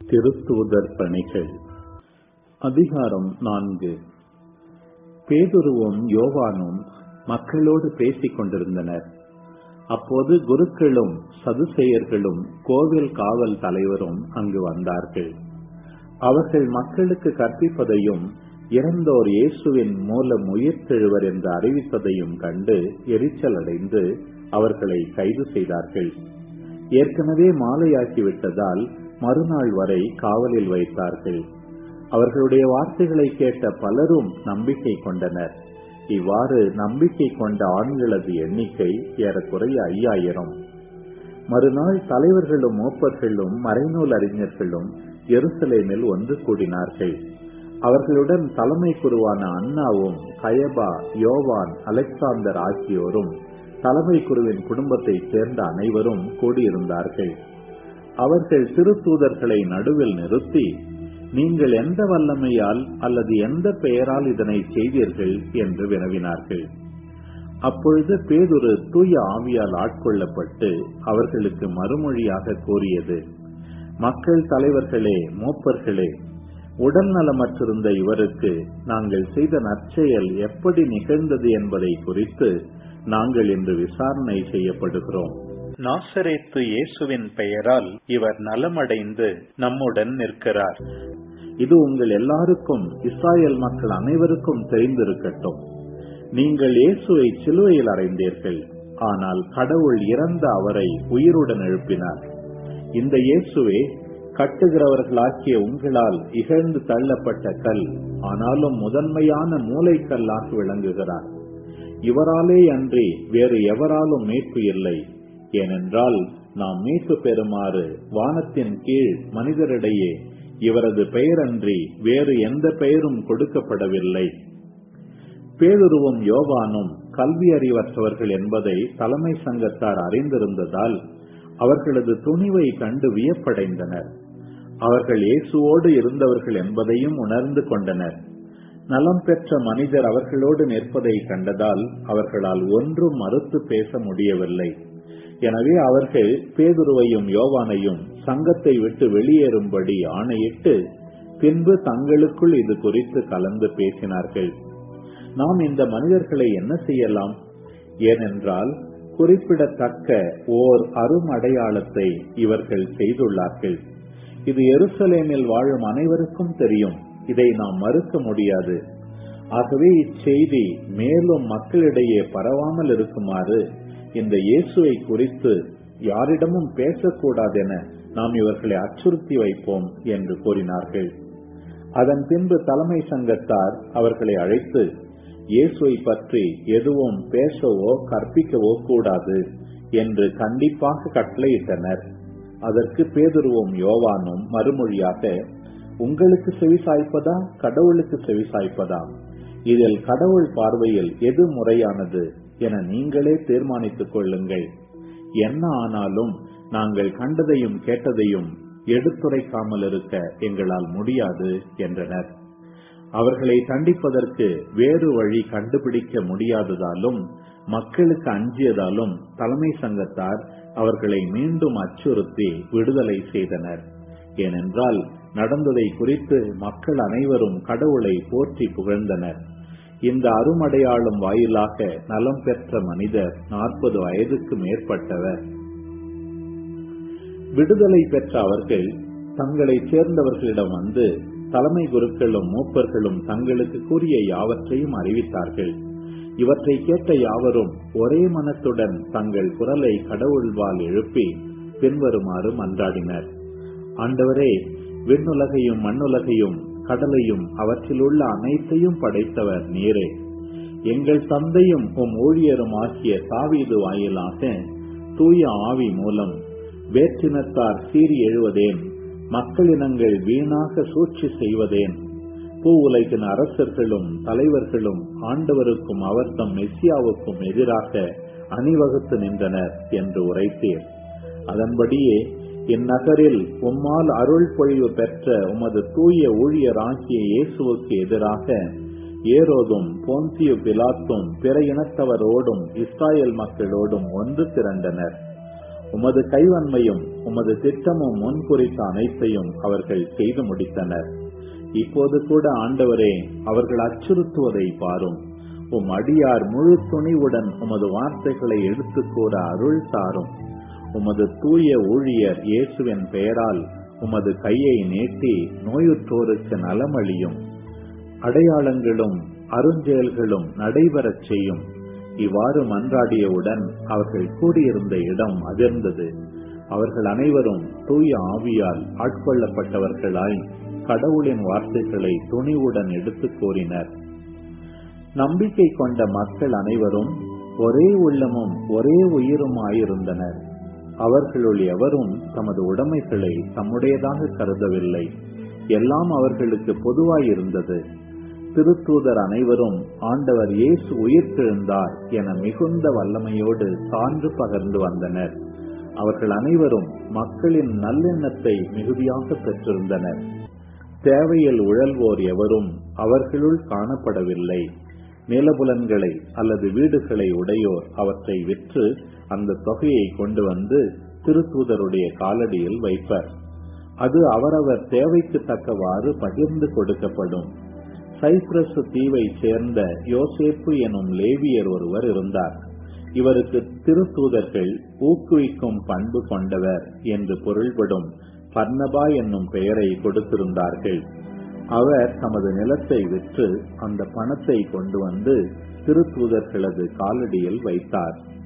திருத்தூதர் பணிகள் அதிகாரம் நான்கு பேதுருவும் யோவானும் மக்களோடு பேசிக் கொண்டிருந்தனர் அப்போது குருக்களும் சதுசேயர்களும் கோவில் காவல் தலைவரும் அங்கு வந்தார்கள் அவர்கள் மக்களுக்கு கற்பிப்பதையும் இறந்தோர் இயேசுவின் மூலம் உயிர்த்தெழுவர் என்று அறிவித்ததையும் கண்டு எரிச்சல் அடைந்து அவர்களை கைது செய்தார்கள் ஏற்கனவே மாலையாக்கிவிட்டதால் மறுநாள் வரை காவலில் வைத்தார்கள் அவர்களுடைய வார்த்தைகளை கேட்ட பலரும் நம்பிக்கை கொண்டனர் இவ்வாறு நம்பிக்கை கொண்ட ஆண்களது எண்ணிக்கை ஏறக்குறைய ஐயாயிரம் மறுநாள் தலைவர்களும் மூப்பர்களும் மறைநூல் அறிஞர்களும் எருசலேமில் ஒன்று கூடினார்கள் அவர்களுடன் தலைமை குருவான அண்ணாவும் கயபா யோவான் அலெக்சாந்தர் ஆகியோரும் தலைமை குருவின் குடும்பத்தைச் சேர்ந்த அனைவரும் கூடியிருந்தார்கள் அவர்கள் திருத்தூதர்களை நடுவில் நிறுத்தி நீங்கள் எந்த வல்லமையால் அல்லது எந்த பெயரால் இதனை செய்தீர்கள் என்று வினவினார்கள் அப்பொழுது பேதுரு தூய ஆவியால் ஆட்கொள்ளப்பட்டு அவர்களுக்கு மறுமொழியாக கூறியது மக்கள் தலைவர்களே மூப்பர்களே உடல் நலமற்றிருந்த இவருக்கு நாங்கள் செய்த நற்செயல் எப்படி நிகழ்ந்தது என்பதை குறித்து நாங்கள் இன்று விசாரணை செய்யப்படுகிறோம் நாசரேத்து இயேசுவின் பெயரால் இவர் நலமடைந்து நம்முடன் நிற்கிறார் இது உங்கள் எல்லாருக்கும் இஸ்ராயல் மக்கள் அனைவருக்கும் தெரிந்திருக்கட்டும் நீங்கள் இயேசுவை சிலுவையில் அறைந்தீர்கள் ஆனால் கடவுள் இறந்த அவரை உயிருடன் எழுப்பினார் இந்த இயேசுவே கட்டுகிறவர்களாக்கிய உங்களால் இகழ்ந்து தள்ளப்பட்ட கல் ஆனாலும் முதன்மையான மூளைக்கல்லாக விளங்குகிறார் இவராலே அன்றி வேறு எவராலும் மீட்பு இல்லை ஏனென்றால் நாம் மீட்பு பெறுமாறு வானத்தின் கீழ் மனிதரிடையே இவரது பெயரன்றி வேறு எந்த பெயரும் கொடுக்கப்படவில்லை பேதுருவும் யோவானும் கல்வி அறிவற்றவர்கள் என்பதை தலைமை சங்கத்தார் அறிந்திருந்ததால் அவர்களது துணிவை கண்டு வியப்படைந்தனர் அவர்கள் இயேசுவோடு இருந்தவர்கள் என்பதையும் உணர்ந்து கொண்டனர் நலம் பெற்ற மனிதர் அவர்களோடு நிற்பதை கண்டதால் அவர்களால் ஒன்றும் மறுத்து பேச முடியவில்லை எனவே அவர்கள் பேதுருவையும் யோவானையும் சங்கத்தை விட்டு வெளியேறும்படி ஆணையிட்டு பின்பு தங்களுக்குள் இது குறித்து கலந்து பேசினார்கள் நாம் இந்த மனிதர்களை என்ன செய்யலாம் ஏனென்றால் குறிப்பிடத்தக்க ஓர் அருமடையாளத்தை இவர்கள் செய்துள்ளார்கள் இது எருசலேமில் வாழும் அனைவருக்கும் தெரியும் இதை நாம் மறுக்க முடியாது ஆகவே இச்செய்தி மேலும் மக்களிடையே பரவாமல் இருக்குமாறு இந்த இயேசுவை குறித்து யாரிடமும் பேசக்கூடாதென நாம் இவர்களை அச்சுறுத்தி வைப்போம் என்று கூறினார்கள் அதன் பின்பு தலைமை சங்கத்தார் அவர்களை அழைத்து இயேசுவை பற்றி எதுவும் பேசவோ கற்பிக்கவோ கூடாது என்று கண்டிப்பாக கட்டளையிட்டனர் அதற்கு பேதுருவும் யோவானும் மறுமொழியாக உங்களுக்கு செவிசாய்ப்பதா கடவுளுக்கு செவிசாய்ப்பதா இதில் கடவுள் பார்வையில் எது முறையானது என நீங்களே தீர்மானித்துக் கொள்ளுங்கள் என்ன ஆனாலும் நாங்கள் கண்டதையும் கேட்டதையும் எடுத்துரைக்காமல் இருக்க எங்களால் முடியாது என்றனர் அவர்களை தண்டிப்பதற்கு வேறு வழி கண்டுபிடிக்க முடியாததாலும் மக்களுக்கு அஞ்சியதாலும் தலைமை சங்கத்தார் அவர்களை மீண்டும் அச்சுறுத்தி விடுதலை செய்தனர் ஏனென்றால் நடந்ததை குறித்து மக்கள் அனைவரும் கடவுளை போற்றி புகழ்ந்தனர் இந்த அருமடையாளும் வாயிலாக நலம் பெற்ற மனிதர் நாற்பது வயதுக்கு மேற்பட்டவர் விடுதலை பெற்ற அவர்கள் தங்களை சேர்ந்தவர்களிடம் வந்து தலைமை குருக்களும் மூப்பர்களும் தங்களுக்கு கூறிய யாவற்றையும் அறிவித்தார்கள் இவற்றை கேட்ட யாவரும் ஒரே மனத்துடன் தங்கள் குரலை கடவுள்வால் எழுப்பி பின்வருமாறு மன்றாடினர் ஆண்டவரே விண்ணுலகையும் மண்ணுலகையும் கடலையும் அவற்றிலுள்ள அனைத்தையும் படைத்தவர் நீரே எங்கள் தந்தையும் உம் ஊழியரும் ஆகிய தாவீது வாயிலாக தூய ஆவி மூலம் வேற்றினத்தார் சீறி எழுவதேன் மக்களினங்கள் வீணாக சூழ்ச்சி செய்வதேன் பூ உலகின் அரசர்களும் தலைவர்களும் ஆண்டவருக்கும் அவர்தம் மெஸ்ஸியாவுக்கும் எதிராக அணிவகுத்து நின்றனர் என்று உரைத்தீர் அதன்படியே இந்நகரில் உம்மால் அருள் பொழிவு பெற்ற உமது தூய ஊழியராகிய இயேசுவுக்கு எதிராக ஏரோதும் போன்சியு பிலாத்தும் பிற இனத்தவரோடும் இஸ்ராயல் மக்களோடும் ஒன்று திரண்டனர் உமது கைவன்மையும் உமது திட்டமும் முன்குறித்த அனைத்தையும் அவர்கள் செய்து முடித்தனர் இப்போது கூட ஆண்டவரே அவர்கள் அச்சுறுத்துவதை பாரும் உம் அடியார் முழு துணிவுடன் உமது வார்த்தைகளை எடுத்துக் கூற அருள் தாரும் உமது தூய ஊழியர் இயேசுவின் பெயரால் உமது கையை நீட்டி நோயுற்றோருக்கு நலமளியும் அடையாளங்களும் அருஞ்செயல்களும் நடைபெறச் செய்யும் இவ்வாறு மன்றாடியவுடன் அவர்கள் கூடியிருந்த இடம் அதிர்ந்தது அவர்கள் அனைவரும் தூய ஆவியால் ஆட்கொள்ளப்பட்டவர்களாய் கடவுளின் வார்த்தைகளை துணிவுடன் எடுத்துக் கூறினர் நம்பிக்கை கொண்ட மக்கள் அனைவரும் ஒரே உள்ளமும் ஒரே உயிருமாயிருந்தனர் அவர்களுள் எவரும் தமது உடைமைகளை தம்முடையதாக கருதவில்லை எல்லாம் அவர்களுக்கு பொதுவாயிருந்தது திருத்தூதர் அனைவரும் ஆண்டவர் இயேசு உயிர்த்தெழுந்தார் என மிகுந்த வல்லமையோடு சான்று பகர்ந்து வந்தனர் அவர்கள் அனைவரும் மக்களின் நல்லெண்ணத்தை மிகுதியாக பெற்றிருந்தனர் தேவையில் உழல்வோர் எவரும் அவர்களுள் காணப்படவில்லை நிலபுலன்களை அல்லது வீடுகளை உடையோர் அவற்றை விற்று அந்த தொகையை கொண்டு வந்து திருத்தூதருடைய காலடியில் வைப்பர் அது அவரவர் தேவைக்கு தக்கவாறு பகிர்ந்து கொடுக்கப்படும் சைப்ரஸ் தீவை சேர்ந்த யோசேப்பு எனும் லேவியர் ஒருவர் இருந்தார் இவருக்கு திருத்தூதர்கள் ஊக்குவிக்கும் பண்பு கொண்டவர் என்று பொருள்படும் பர்ணபா என்னும் பெயரை கொடுத்திருந்தார்கள் அவர் தமது நிலத்தை விற்று அந்த பணத்தை கொண்டு வந்து திருத்தூதர்களது காலடியில் வைத்தார்